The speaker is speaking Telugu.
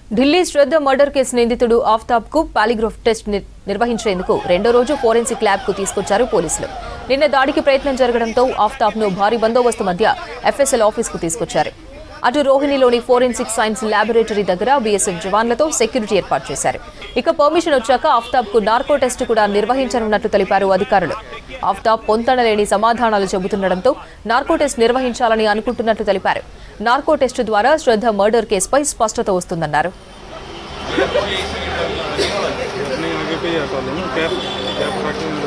ఢిల్లీ శ్రద్ధ మర్డర్ కేసు నిందితుడు ఆఫ్తాబ్ కు పాలిగ్రాఫ్ టెస్ట్ ని- నిర్వహించేందుకు రెండో రోజు ఫోరెన్సిక్ ల్యాబ్ కు తీసుకొచ్చారు పోలీసులు నిన్న దాడికి ప్రయత్నం జరగడంతో ఆఫ్తాబ్ ను భారీ బందోబస్తు మధ్య ఎఫ్ఎస్ఎల్ ఆఫీస్ కు తీసుకొచ్చారు అటు రోహిణిలోని ఫోరెన్సిక్ సైన్స్ ల్యాబొరేటరీ దగ్గర బీఎస్ఎఫ్ జవాన్లతో సెక్యూరిటీ ఏర్పాటు చేశారు ఇక పర్మిషన్ వచ్చాక ఆఫ్తాబ్ కు నార్కో టెస్ట్ కూడా నిర్వహించనున్నట్లు తెలిపారు అధికారులు ఆఫ్తాబ్ పొంతనలేని సమాధానాలు చెబుతుండటంతో నార్కో టెస్ట్ నిర్వహించాలని అనుకుంటున్నట్లు తెలిపారు నార్కో టెస్ట్ ద్వారా శ్రద్ధ మర్డర్ కేసుపై స్పష్టత వస్తుందన్నారు अपने आगे पे ही हटा लो ना कैप कैप रख के